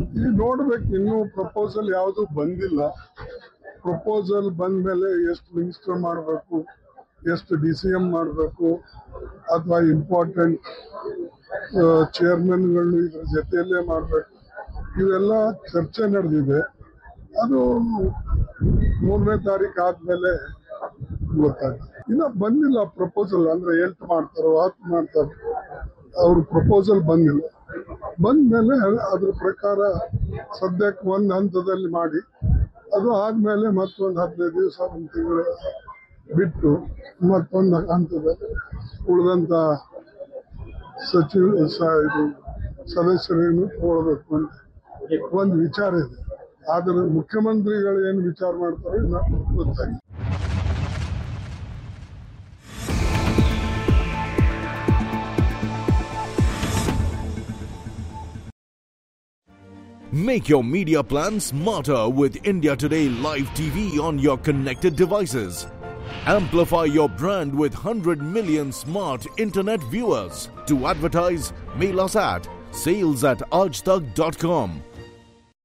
ಈಗ ನೋಡ್ಬೇಕು ಇನ್ನೂ ಪ್ರಪೋಸಲ್ ಯಾವುದು ಬಂದಿಲ್ಲ ಪ್ರಪೋಸಲ್ ಬಂದ್ಮೇಲೆ ಎಷ್ಟು ಮಿನಿಸ್ಟರ್ ಮಾಡಬೇಕು ಎಷ್ಟು ಡಿ ಸಿ ಎಂ ಮಾಡಬೇಕು ಅಥವಾ ಇಂಪಾರ್ಟೆಂಟ್ ಚೇರ್ಮನ್ಗಳು ಇದ್ರ ಜೊತೆಯಲ್ಲೇ ಮಾಡಬೇಕು ಇವೆಲ್ಲ ಚರ್ಚೆ ನಡೆದಿದೆ ಅದು ಮೂರನೇ ತಾರೀಕು ಆದ್ಮೇಲೆ ಗೊತ್ತಾಗ್ತದೆ ಇನ್ನ ಬಂದಿಲ್ಲ ಪ್ರಪೋಸಲ್ ಅಂದ್ರೆ ಎಂಟು ಮಾಡ್ತಾರೋ ಹತ್ತು ಮಾಡ್ತಾರೋ ಅವ್ರ ಪ್ರಪೋಸಲ್ ಬಂದಿಲ್ಲ ಬಂದ್ಮೇಲೆ ಅದ್ರ ಪ್ರಕಾರ ಸದ್ಯಕ್ಕೆ ಒಂದು ಹಂತದಲ್ಲಿ ಮಾಡಿ ಅದು ಆದ್ಮೇಲೆ ಮತ್ತೊಂದು ಹದಿನೈದು ದಿವಸ ಒಂದು ತಿಂಗಳು ಬಿಟ್ಟು ಮತ್ತೊಂದು ಹಂತದಲ್ಲಿ ಉಳಿದಂತ ಸಚಿವ ಸ- ಇದು ಸದಸ್ಯರೇನು ತಗೊಳ್ಬೇಕು ಅಂತ ಒಂದು ವಿಚಾರ ಇದೆ ಆದ್ರೆ ಮುಖ್ಯಮಂತ್ರಿಗಳು ಏನು ವಿಚಾರ ಮಾಡ್ತಾರೋ ಇನ್ನ ಗೊತ್ತಾಗಿಲ್ಲ Make your media plan smarter with India Today Live TV on your connected devices. Amplify your brand with 100 million smart internet viewers. To advertise, mail us at sales at arjtak.com